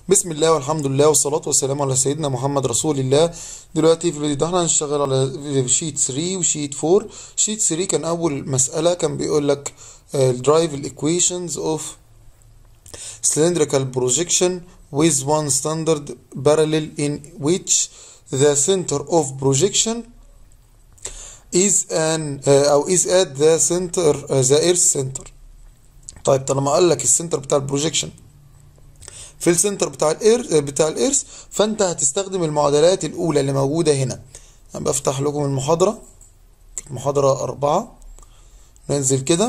بسم الله والحمد لله والصلاة والسلام على سيدنا محمد رسول الله دلوقتي في الفيديو ده احنا هنشتغل على شيت 3 وشيت 4 شيت 3 كان أول مسألة كان بيقول لك drive equations of cylindrical projection with one standard parallel in which the center of projection is an uh, أو is at the center uh, the earth center طيب طالما قال لك السنتر بتاع البروجيكشن في السنتر بتاع الإير بتاع الإرث فأنت هتستخدم المعادلات الأولى اللي موجودة هنا أنا بفتح لكم المحاضرة محاضرة أربعة ننزل كده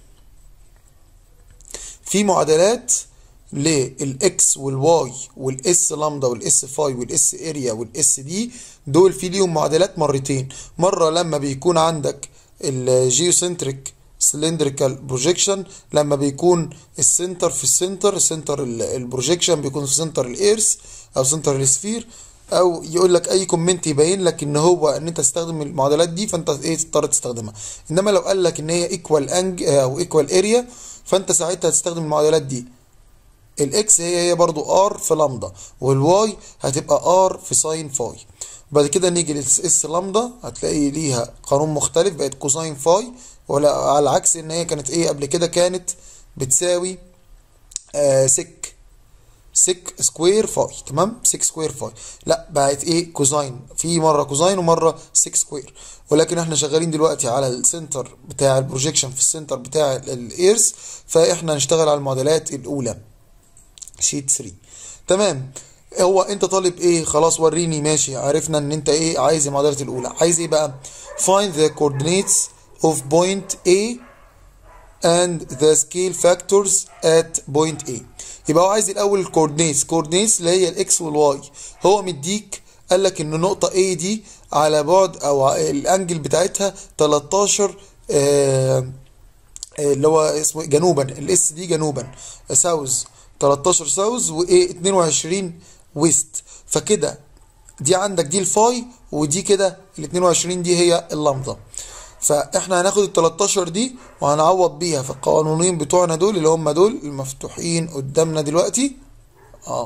في معادلات للإكس والواي والإس لامدا والإس فاي والإس اريا والإس دي دول في ليهم معادلات مرتين مرة لما بيكون عندك الجيوسنتريك سلندريكال بروجيكشن لما بيكون السنتر في السنتر سنتر البروجيكشن بيكون في سنتر الايرث او سنتر السفير او يقول لك اي كومنت يبين لك ان هو ان انت تستخدم المعادلات دي فانت ايه تضطر تستخدمها انما لو قال لك ان هي ايكوال انج او ايكوال اريا فانت ساعتها هتستخدم المعادلات دي الاكس هي هي برضو ار في لامدا والواي هتبقى ار في ساين فاي بعد كده نيجي للاس لامدا هتلاقي ليها قانون مختلف بقت كوساين فاي ولا على عكس ان هي كانت ايه قبل كده كانت بتساوي آه سك سك سكوير فاي تمام سك سكوير فاي لا بقت ايه كوزاين في مره كوزاين ومره سك سكوير ولكن احنا شغالين دلوقتي على السنتر بتاع البروجيكشن في السنتر بتاع الايرث فاحنا هنشتغل على المعادلات الاولى شيت 3 تمام هو انت طالب ايه خلاص وريني ماشي عرفنا ان انت ايه عايز المعادلات الاولى عايز ايه بقى find the coordinates of point A and the scale factors at point A يبقى هو عايز الاول الكوردينيتس كوردينيتس اللي هي الاكس والواي هو مديك قال لك ان نقطه A دي على بعد او الانجل بتاعتها 13 آه اللي هو اسمه جنوبا الاس دي جنوبا ساوث 13 ساوث و 22 ويست فكده دي عندك دي الفاي ودي كده ال 22 دي هي اللامدا فاحنا هناخد ال 13 دي وهنعوض بيها في القوانونين بتوعنا دول اللي هم دول المفتوحين قدامنا دلوقتي اه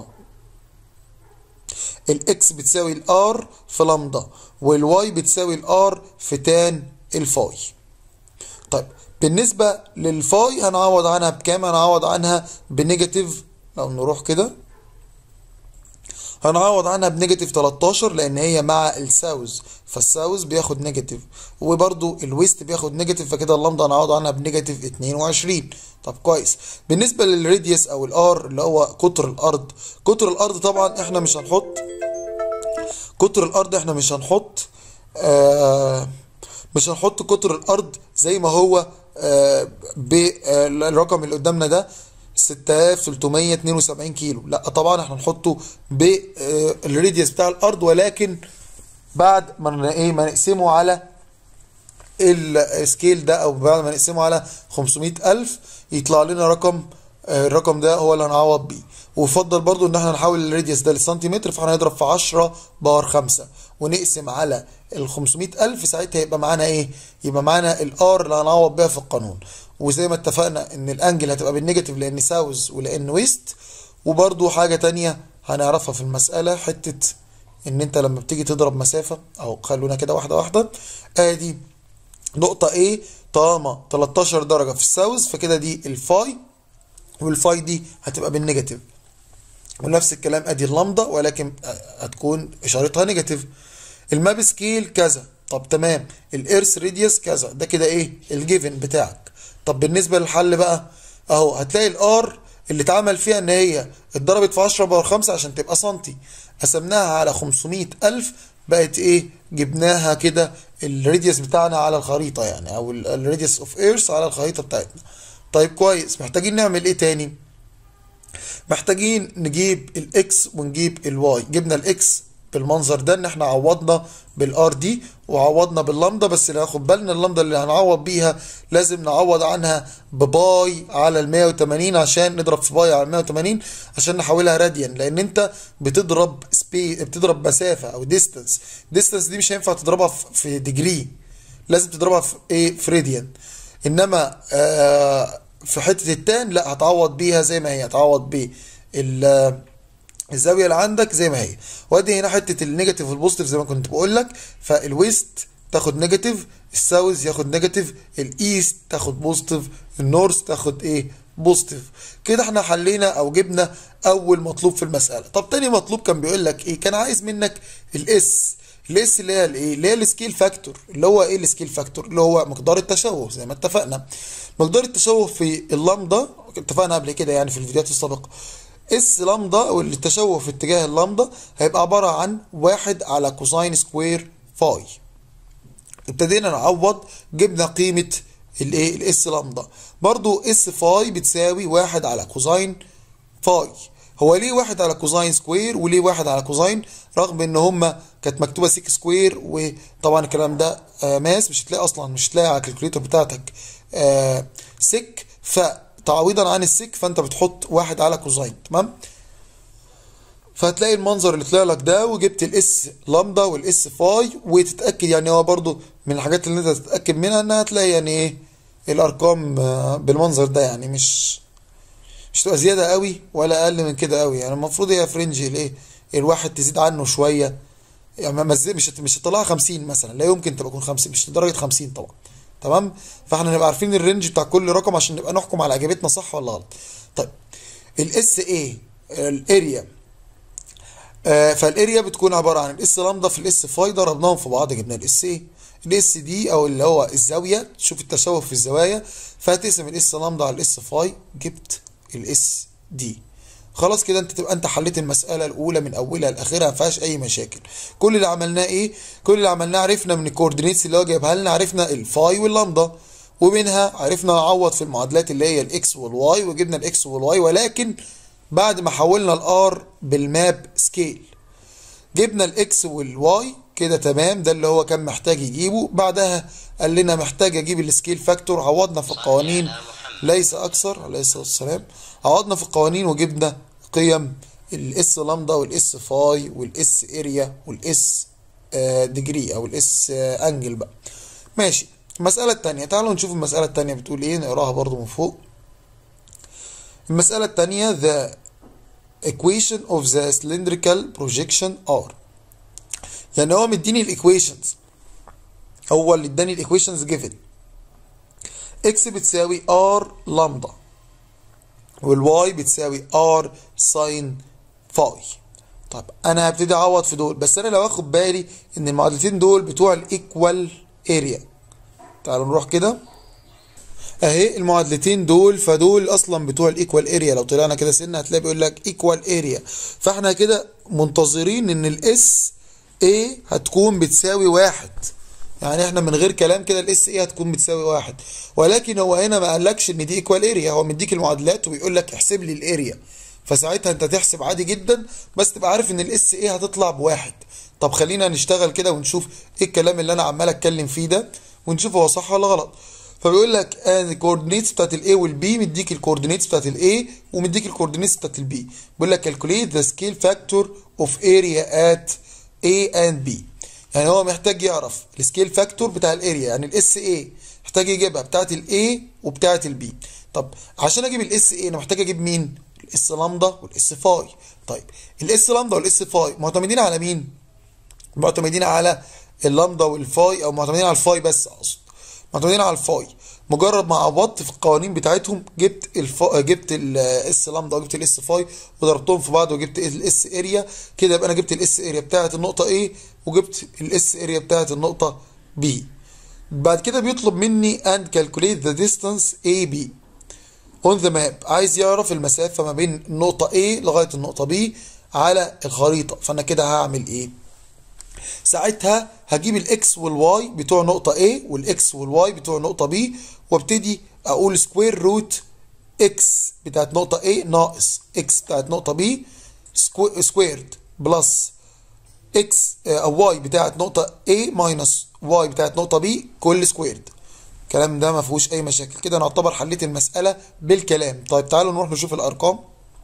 الاكس بتساوي الار في لامدا والواي بتساوي الار في تان الفاي طيب بالنسبة للفاي هنعوض عنها بكام هنعوض عنها بنيجاتيف لو نروح كده هنعوض عنها بنيجاتيف 13 لان هي مع الساوث فالساوث بياخد نيجاتيف وبرده الويست بياخد نيجاتيف فكده اللامدا هنعوض عنها بنيجاتيف 22 طب كويس بالنسبه للراديوس او الار اللي هو قطر الارض قطر الارض طبعا احنا مش هنحط قطر الارض احنا مش هنحط آه مش هنحط قطر الارض زي ما هو آه بالرقم اللي قدامنا ده 6372 كيلو لا طبعا احنا نحطه بالراديوس بتاع الارض ولكن بعد ما ايه ما نقسمه على السكيل ده او بعد ما نقسمه على 500000 يطلع لنا رقم الرقم ده هو اللي هنعوض بيه ويفضل برضو ان احنا نحول الراديوس ده للسنتيمتر فاحنا هنضرب في 10 باور 5 ونقسم على ال 500000 ساعتها يبقى معانا ايه يبقى معانا الار اللي هنعوض بيها في القانون وزي ما اتفقنا ان الانجل هتبقى بالنيجاتيف لان ساوث ولان ويست وبرضو حاجة تانية هنعرفها في المسألة حتة ان انت لما بتيجي تضرب مسافة او خلونا كده واحدة واحدة ادي نقطة A طالما 13 درجة في الساوث فكده دي الفاي والفاي دي هتبقى بالنيجاتيف ونفس الكلام ادي اللامدا ولكن هتكون اشارتها نيجاتيف الماب سكيل كذا طب تمام الارث راديوس كذا ده كده ايه الجيفن بتاعك طب بالنسبة للحل بقى اهو هتلاقي الار اللي اتعمل فيها ان هي اتضربت في 10 باور 5 عشان تبقى سنتي قسمناها على 500 الف بقت ايه جبناها كده الراديوس بتاعنا على الخريطة يعني او الراديوس اوف ايرث على الخريطة بتاعتنا طيب كويس محتاجين نعمل ايه تاني محتاجين نجيب الاكس ونجيب الواي جبنا الاكس بالمنظر ده ان احنا عوضنا بالار دي وعوضنا باللامدا بس اللي هاخد بالنا اللامدا اللي هنعوض بيها لازم نعوض عنها بباي على ال 180 عشان نضرب في باي على ال 180 عشان نحولها راديان لان انت بتضرب سبي بتضرب مسافه او ديستانس ديستانس دي مش هينفع تضربها في ديجري لازم تضربها في ايه في راديان انما آه في حته التان لا هتعوض بيها زي ما هي هتعوض بال الزاويه اللي عندك زي ما هي وادي هنا حته النيجاتيف والبوزيتيف زي ما كنت بقول لك فالويست تاخد نيجاتيف الساوث ياخد نيجاتيف الايست تاخد بوزيتيف النورث تاخد ايه بوزيتيف كده احنا حلينا او جبنا اول مطلوب في المساله طب تاني مطلوب كان بيقول لك ايه كان عايز منك الاس الاس اللي هي الايه اللي هي السكيل فاكتور اللي هو ايه السكيل فاكتور اللي هو مقدار التشوه زي ما اتفقنا مقدار التشوه في اللامدا اتفقنا قبل كده يعني في الفيديوهات السابقه اس لامدا او التشوه في اتجاه اللامدا هيبقى عباره عن واحد على كوساين سكوير فاي ابتدينا نعوض جبنا قيمه الايه الاس لامدا برضو اس فاي بتساوي واحد على كوساين فاي هو ليه واحد على كوزاين سكوير وليه واحد على كوزاين رغم ان هما كانت مكتوبه سيك سكوير وطبعا الكلام ده آه ماس مش هتلاقي اصلا مش هتلاقي على الكالكوليتر بتاعتك آه سك فتعويضا عن السك فانت بتحط واحد على كوزاين تمام فهتلاقي المنظر اللي طلع لك ده وجبت الاس لامدا والاس فاي وتتاكد يعني هو برضو من الحاجات اللي انت تتاكد منها انها هتلاقي يعني ايه الارقام آه بالمنظر ده يعني مش مش تبقى زياده قوي ولا اقل من كده قوي يعني المفروض هي فرنج الايه الواحد تزيد عنه شويه يعني مش مش هتطلعها 50 مثلا لا يمكن تبقى تكون 50 مش لدرجه 50 طبعا تمام فاحنا نبقى عارفين الرينج بتاع كل رقم عشان نبقى نحكم على اجابتنا صح ولا غلط طيب الاس اي الاريا آه فالاريا بتكون عباره عن الاس لامدا في الاس فاي ضربناهم في بعض جبنا الاس اي الاس دي او اللي هو الزاويه تشوف التشوه في الزوايا فهتقسم الاس لامدا على الاس فاي جبت الاس دي خلاص كده انت تبقى انت حليت المساله الاولى من اولها لاخرها ما فيهاش اي مشاكل كل اللي عملناه ايه كل اللي عملناه عرفنا من الكوردينيتس اللي هو جايبها لنا عرفنا الفاي واللامدا ومنها عرفنا نعوض في المعادلات اللي هي الاكس والواي وجبنا الاكس والواي ولكن بعد ما حولنا الار بالماب سكيل جبنا الاكس والواي كده تمام ده اللي هو كان محتاج يجيبه بعدها قال لنا محتاج اجيب السكيل فاكتور عوضنا في القوانين ليس اكثر عليه الصلاه والسلام عوضنا في القوانين وجبنا قيم الاس لامدا والاس فاي والاس اريا والاس ديجري او الاس انجل بقى ماشي المساله الثانيه تعالوا نشوف المساله الثانيه بتقول ايه نقراها برضو من فوق المساله الثانيه the equation of the cylindrical projection are يعني هو مديني الايكويشنز هو اللي اداني الايكويشنز جيفن اكس بتساوي ار لامدا والواي بتساوي ار ساين فاي طب انا هبتدي اعوض في دول بس انا لو اخد بالي ان المعادلتين دول بتوع الايكوال اريا تعالوا نروح كده اهي المعادلتين دول فدول اصلا بتوع الايكوال اريا لو طلعنا كده سنه هتلاقي بيقول لك ايكوال اريا فاحنا كده منتظرين ان الاس ايه هتكون بتساوي واحد يعني احنا من غير كلام كده الاس ايه هتكون بتساوي واحد ولكن هو هنا ما قالكش ان دي ايكوال اريا هو مديك المعادلات وبيقول لك احسب لي الاريا فساعتها انت تحسب عادي جدا بس تبقى عارف ان الاس ايه هتطلع بواحد طب خلينا نشتغل كده ونشوف ايه الكلام اللي انا عمال اتكلم فيه ده ونشوف هو صح ولا غلط فبيقول لك ان الكوردينيتس بتاعت الاي والبي مديك الكوردينيتس بتاعت الاي ومديك الكوردينيتس بتاعت البي بيقول لك calculate the scale factor of area at A and B يعني هو محتاج يعرف السكيل فاكتور بتاع الاريا يعني الاس اي محتاج يجيبها بتاعت الاي وبتاعت البي طب عشان اجيب الاس اي انا محتاج اجيب مين الاس لامدا والاس فاي طيب الاس لامدا والاس فاي معتمدين على مين معتمدين على اللامدا والفاي او معتمدين على الفاي بس اقصد معتمدين على الفاي مجرد ما عوضت في القوانين بتاعتهم جبت الفا... جبت الاس لامدا وجبت الاس فاي وضربتهم في بعض وجبت الاس اريا كده يبقى انا جبت الاس اريا بتاعت النقطه A وجبت الاس اريا بتاعت النقطه B بعد كده بيطلب مني and calculate the distance AB on the map عايز يعرف المسافه ما بين النقطه A لغايه النقطه B على الخريطه فانا كده هعمل ايه ساعتها هجيب الاكس والواي بتوع نقطة A والاكس والواي بتوع نقطة B وابتدي اقول سكوير روت اكس بتاعت نقطة A ناقص اكس بتاعت نقطة B سكويرد بلس اكس او واي بتاعت نقطة A ماينس واي بتاعت نقطة B كل سكويرد الكلام ده ما فيهوش اي مشاكل كده نعتبر حليت المسألة بالكلام طيب تعالوا نروح نشوف الارقام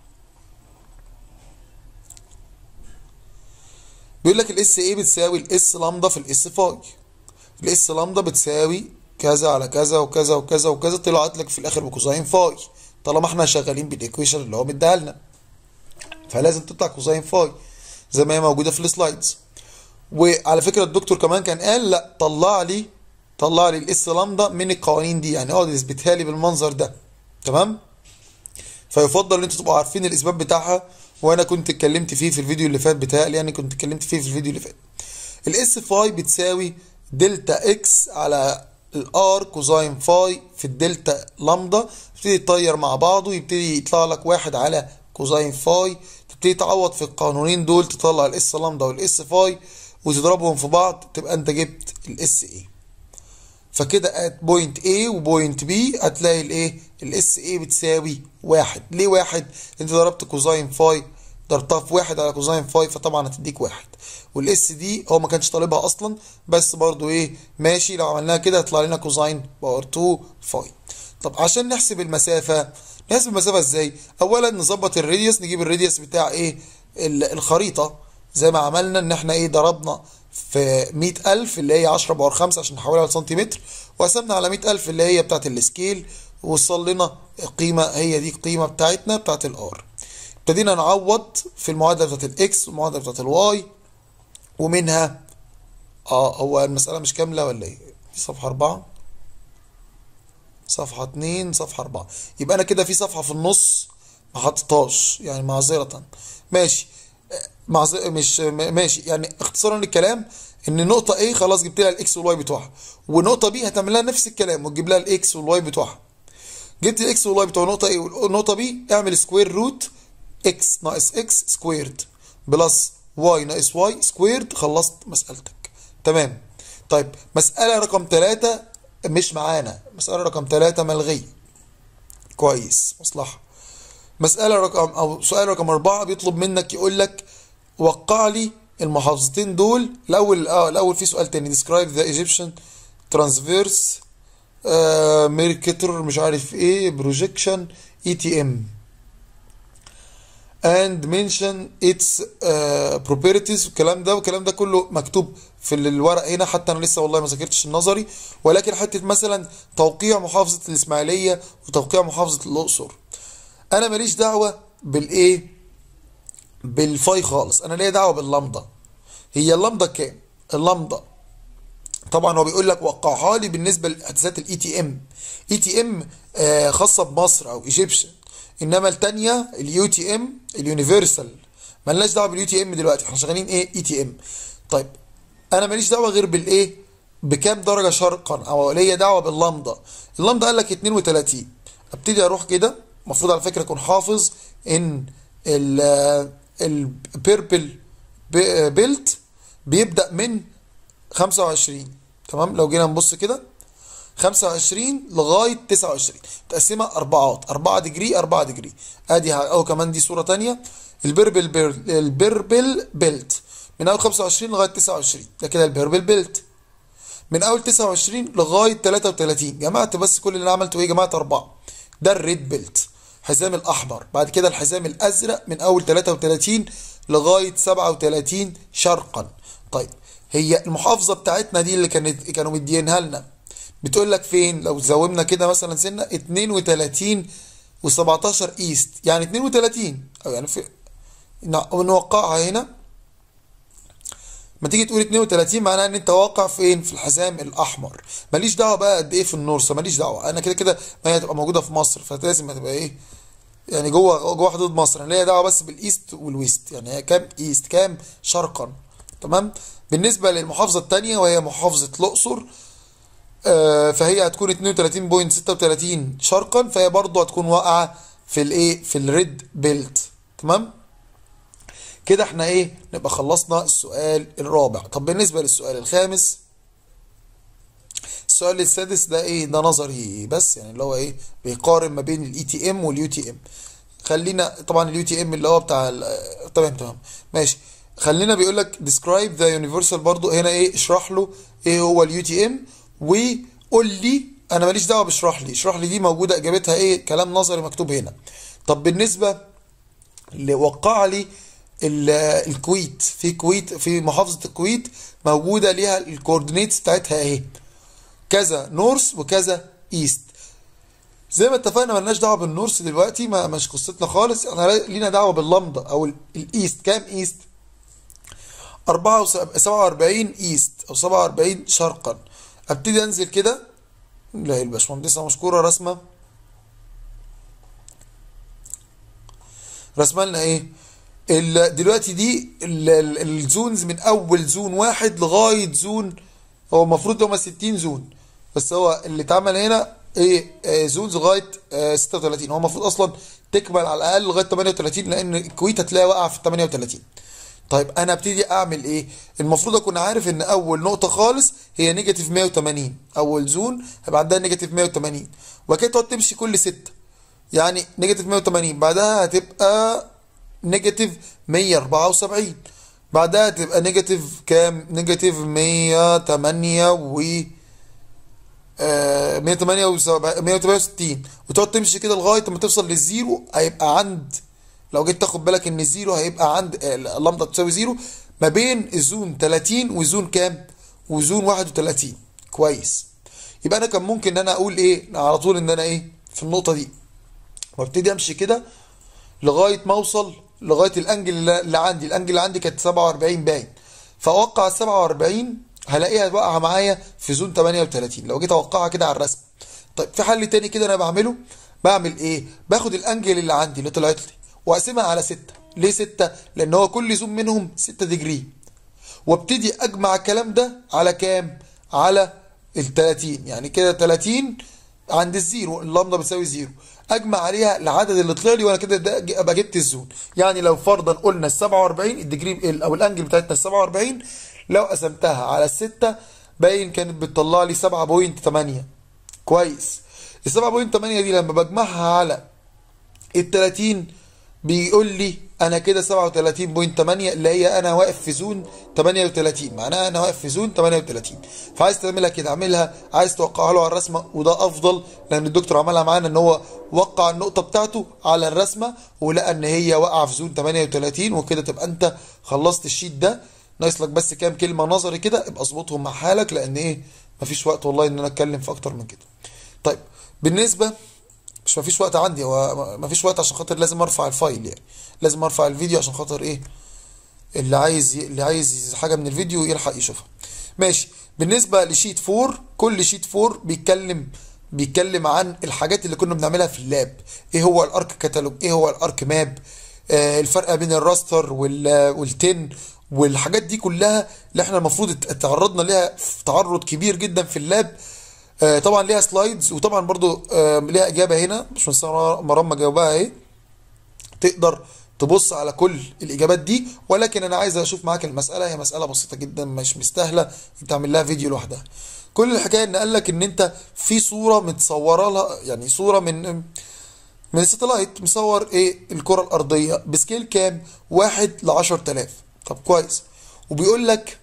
بيقول لك الاس ايه بتساوي الاس لامدا في الاس فاي الاس لامدا بتساوي كذا على كذا وكذا وكذا وكذا طلعت لك في الاخر بكوساين فاي طالما احنا شغالين بالايكويشن اللي هو مديها لنا فلازم تطلع كوزين فاي زي ما هي موجوده في السلايدز وعلى فكره الدكتور كمان كان قال لا طلع لي طلع لي الاس لامدا من القوانين دي يعني اقعد اثبتها لي بالمنظر ده تمام فيفضل ان انتوا تبقوا عارفين الاثبات بتاعها وانا كنت اتكلمت فيه في الفيديو اللي فات بتهيألي يعني كنت اتكلمت فيه في الفيديو اللي فات الاس فاي بتساوي دلتا اكس على الار كوزاين فاي في الدلتا لامدا تبتدي تطير مع بعض ويبتدي يطلع لك واحد على كوزاين فاي تبتدي تعوض في القانونين دول تطلع الاس لامدا والاس فاي وتضربهم في بعض تبقى انت جبت الاس اي فكده ات بوينت A وبوينت B هتلاقي الايه الاس A بتساوي واحد ليه واحد انت ضربت كوزاين فاي ضربتها في واحد على كوزاين فاي فطبعا هتديك واحد والاس دي هو ما كانش طالبها اصلا بس برضو ايه ماشي لو عملناها كده هيطلع لنا كوزاين باور 2 فاي طب عشان نحسب المسافة نحسب المسافة ازاي اولا نظبط الراديوس نجيب الراديوس بتاع ايه ال- الخريطة زي ما عملنا ان احنا ايه ضربنا في 100000 اللي هي 10 باور 5 عشان نحولها لسنتيمتر وقسمنا على 100000 اللي هي بتاعت السكيل ووصل لنا قيمة هي دي القيمة بتاعتنا بتاعت الار ابتدينا نعوض في المعادلة بتاعت الاكس والمعادلة بتاعت الواي ومنها اه هو المسألة مش كاملة ولا ايه؟ في صفحة أربعة صفحة اتنين صفحة أربعة يبقى أنا كده في صفحة في النص ما حطيتهاش يعني معذرة ماشي معذ... مش م- ماشي يعني اختصارا للكلام ان نقطة A خلاص جبت لها الاكس والواي بتوعها ونقطة B هتعمل لها نفس الكلام وتجيب لها الاكس والواي بتوعها جبت الاكس والواي بتوع نقطة A ونقطة B اعمل سكوير روت اكس ناقص اكس سكويرد بلس واي ناقص واي سكويرد خلصت مسألتك تمام طيب مسألة رقم ثلاثة مش معانا مسألة رقم ثلاثة ملغية كويس مصلحة مسألة رقم أو سؤال رقم أربعة بيطلب منك يقول لك وقع لي المحافظتين دول الأول اه الأول في سؤال تاني describe the Egyptian transverse آه ميركتر مش عارف ايه projection ETM and mention its uh, properties والكلام ده والكلام ده كله مكتوب في الورق هنا حتى انا لسه والله ما ذاكرتش النظري ولكن حته مثلا توقيع محافظه الاسماعيليه وتوقيع محافظه الاقصر انا ماليش دعوه بالايه بالفاي خالص انا ليا دعوه باللمضه هي اللمضه كام اللمضه طبعا هو بيقول لك وقعها لي بالنسبه لاجهزه الاي تي ام اي تي ام خاصه بمصر او ايجيبشن انما الثانيه اليو تي ام اليونيفرسال مالناش دعوه باليو تي ام دلوقتي احنا شغالين ايه اي تي ام طيب انا ماليش دعوه غير بالايه بكام درجه شرقا او ليا دعوه باللمضه اللمضه قال لك 32 ابتدي اروح كده المفروض على فكره اكون حافظ ان البيربل بيلت بيبدا من 25 تمام لو جينا نبص كده 25 لغايه 29 متقسمه اربعات 4 ديجري 4 ديجري ادي او كمان دي صوره تانية البربل بيل البربل بيلت من اول 25 لغايه 29 ده كده البربل بيلت من اول 29 لغايه 33 جمعت بس كل اللي أنا عملته ايه جمعت اربعه ده الريد بيلت الحزام الاحمر بعد كده الحزام الازرق من اول 33 لغايه 37 شرقا طيب هي المحافظه بتاعتنا دي اللي كانت كانوا مدينها لنا بتقول لك فين لو زومنا كده مثلا سنه 32 و17 ايست يعني 32 او يعني في نوقعها هنا ما تيجي تقول 32 معناها ان انت واقع فين في الحزام الاحمر ماليش دعوه بقى قد ايه في النورس ماليش دعوه انا كده كده ما هي هتبقى موجوده في مصر فلازم هتبقى ايه يعني جوه جوه حدود مصر انا ليا دعوه بس بالايست والويست يعني هي كام ايست كام شرقا تمام بالنسبه للمحافظه الثانيه وهي محافظه الاقصر آه فهي هتكون 32.36 شرقا فهي برضو هتكون واقعه في الايه في الريد بيلت تمام كده احنا ايه نبقى خلصنا السؤال الرابع طب بالنسبه للسؤال الخامس السؤال السادس ده ايه ده نظري بس يعني اللي هو ايه بيقارن ما بين الاي تي ام واليو تي ام خلينا طبعا اليو تي ام اللي هو بتاع تمام تمام ماشي خلينا بيقول لك describe the universal برضو هنا ايه اشرح له ايه هو اليو تي ام وقول لي انا ماليش دعوه باشرح لي اشرح لي دي موجوده اجابتها ايه كلام نظري مكتوب هنا طب بالنسبه اللي وقع لي الكويت في كويت في محافظه الكويت موجوده ليها الكوردينيتس بتاعتها اهي كذا نورث وكذا ايست زي ما اتفقنا ملناش دعوه بالنورس دلوقتي ما مش قصتنا خالص احنا لينا دعوه باللمضه او ال- الايست كام ايست 47 ايست او 47 شرقا ابتدي انزل كده لا الباشمهندسه مشكوره رسمه رسمه لنا ايه ال- دلوقتي دي ال- ال- الزونز من اول زون واحد لغايه زون هو المفروض هما 60 زون بس هو اللي اتعمل هنا ايه آه، زونز لغايه آه، 36 هو المفروض اصلا تكمل على الاقل لغايه 38 لان الكويت هتلاقيها واقعه في 38 طيب انا ابتدي اعمل ايه المفروض اكون عارف ان اول نقطه خالص هي نيجاتيف 180 اول زون هيبقى عندها نيجاتيف 180 وكده تقعد تمشي كل ستة يعني نيجاتيف 180 بعدها هتبقى نيجاتيف 174 بعدها تبقى نيجاتيف كام نيجاتيف 108 و آه، 168 وتقعد تمشي كده لغايه ما توصل للزيرو هيبقى عند لو جيت تاخد بالك ان الزيرو هيبقى عند آه، اللامدا تساوي زيرو ما بين الزون 30 وزون كام وزون 31 كويس يبقى انا كان ممكن ان انا اقول ايه على طول ان انا ايه في النقطه دي وابتدي امشي كده لغايه ما اوصل لغايه الانجل اللي اللي عندي الانجل اللي عندي كانت 47 باين فاوقع ال 47 هلاقيها واقعه معايا في زون 38 لو جيت اوقعها كده على الرسم طيب في حل تاني كده انا بعمله بعمل ايه باخد الانجل اللي عندي اللي طلعت لي واقسمها على 6 ليه 6 لان هو كل زون منهم 6 ديجري وابتدي اجمع الكلام ده على كام على ال 30 يعني كده 30 عند الزيرو اللامدا بتساوي زيرو اجمع عليها العدد اللي طلع لي وانا كده ده ج- ابقى جبت الزون يعني لو فرضا قلنا ال 47 الديجري ال- او الانجل بتاعتنا ال 47 لو قسمتها على الستة باين كانت بتطلع لي 7.8 كويس ال 7.8 دي لما بجمعها على ال 30 بيقول لي انا كده 37.8 اللي هي انا واقف في زون 38 معناها انا واقف في زون 38 فعايز تعملها كده اعملها عايز توقعها له على الرسمه وده افضل لان الدكتور عملها معانا ان هو وقع النقطه بتاعته على الرسمه ولقى ان هي واقعه في زون 38 وكده تبقى انت خلصت الشيت ده ناقص لك بس كام كلمه نظري كده ابقى اظبطهم مع حالك لان ايه مفيش وقت والله ان انا اتكلم في اكتر من كده طيب بالنسبه مش مفيش وقت عندي هو مفيش وقت عشان خاطر لازم ارفع الفايل يعني لازم ارفع الفيديو عشان خاطر ايه اللي عايز اللي عايز حاجه من الفيديو يلحق يشوفها ماشي بالنسبه لشيت 4 كل شيت 4 بيتكلم بيتكلم عن الحاجات اللي كنا بنعملها في اللاب ايه هو الارك كتالوج ايه هو الارك ماب آه الفرق بين الراستر وال والتن والحاجات دي كلها اللي احنا المفروض ات- اتعرضنا ليها في تعرض كبير جدا في اللاب آه طبعا ليها سلايدز وطبعا برضو آه ليها اجابه هنا مش مرام ما جاوبها اهي تقدر تبص على كل الاجابات دي ولكن انا عايز اشوف معاك المساله هي مساله بسيطه جدا مش مستاهله تعمل لها فيديو لوحدها كل الحكايه ان قال لك ان انت في صوره متصوره لها يعني صوره من من ساتلايت مصور ايه الكره الارضيه بسكيل كام واحد ل 10000 طب كويس وبيقول لك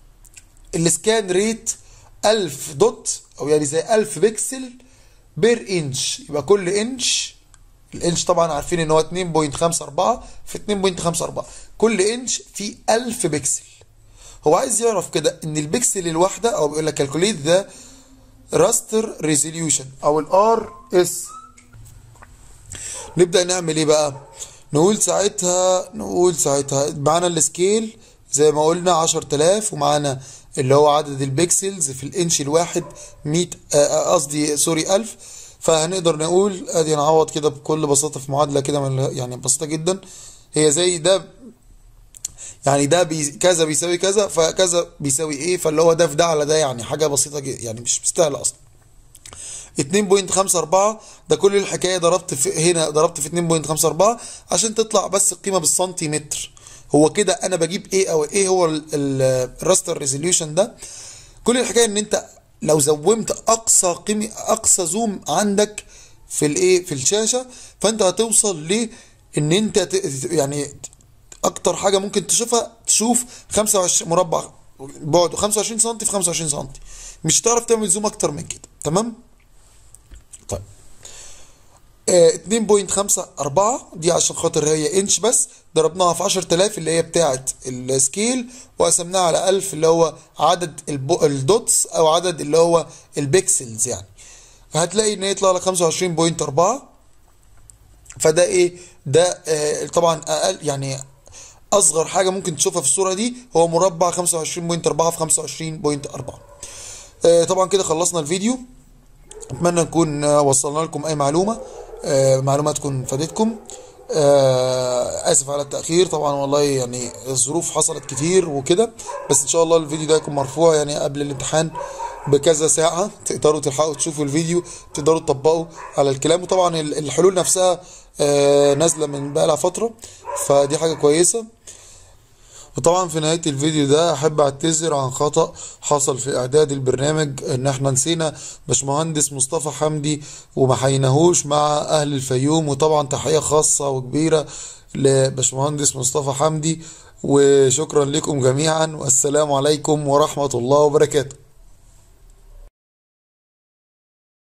السكان ريت 1000 دوت او يعني زي 1000 بكسل بير انش يبقى كل انش الانش طبعا عارفين ان هو 2.54 في 2.54 كل انش فيه 1000 بكسل هو عايز يعرف كده ان البكسل الواحده او بيقول لك كالكوليت ذا راستر ريزوليوشن او الار اس نبدا نعمل ايه بقى نقول ساعتها نقول ساعتها معانا السكيل زي ما قلنا 10000 ومعانا اللي هو عدد البكسلز في الانش الواحد 100 آه، آه، قصدي سوري 1000 فهنقدر نقول ادي نعوض كده بكل بساطه في معادله كده من- يعني بسيطه جدا هي زي ده يعني ده بي كذا بيساوي كذا فكذا بيساوي ايه فاللي هو ده في ده على ده يعني حاجه بسيطه جدا يعني مش مستاهله اصلا 2.54 ده كل الحكايه ضربت في هنا ضربت في 2.54 عشان تطلع بس القيمه بالسنتيمتر هو كده انا بجيب ايه او ايه هو ال- ال- الراستر ريزوليوشن ده كل الحكايه ان انت لو زومت اقصى قيمه اقصى زوم عندك في الايه في الشاشه فانت هتوصل ل ان انت ت- يعني اكتر حاجه ممكن تشوفها تشوف 25 مربع بعده 25 سم في 25 سم مش هتعرف تعمل زوم اكتر من كده تمام طيب آه، 2.54 دي عشان خاطر هي انش بس ضربناها في 10000 اللي هي بتاعه السكيل وقسمناها على 1000 اللي هو عدد البو- الدوتس او عدد اللي هو البكسلز يعني هتلاقي ان يطلع لك 25.4 فده ايه ده آه طبعا اقل يعني اصغر حاجه ممكن تشوفها في الصوره دي هو مربع 25.4 في 25.4 آه طبعا كده خلصنا الفيديو اتمنى نكون آه، وصلنا لكم اي معلومه آه معلومه تكون فادتكم آه اسف على التاخير طبعا والله يعني الظروف حصلت كتير وكده بس ان شاء الله الفيديو ده يكون مرفوع يعني قبل الامتحان بكذا ساعة تقدروا تلحقوا تشوفوا الفيديو تقدروا تطبقوا على الكلام وطبعا ال- الحلول نفسها آه، نازلة من بقالها فترة فدي حاجة كويسة وطبعا في نهاية الفيديو ده أحب أعتذر عن خطأ حصل في إعداد البرنامج إن إحنا نسينا باشمهندس مصطفى حمدي وما حيناهوش مع أهل الفيوم وطبعا تحية خاصة وكبيرة لباشمهندس مصطفى حمدي وشكرا لكم جميعا والسلام عليكم ورحمة الله وبركاته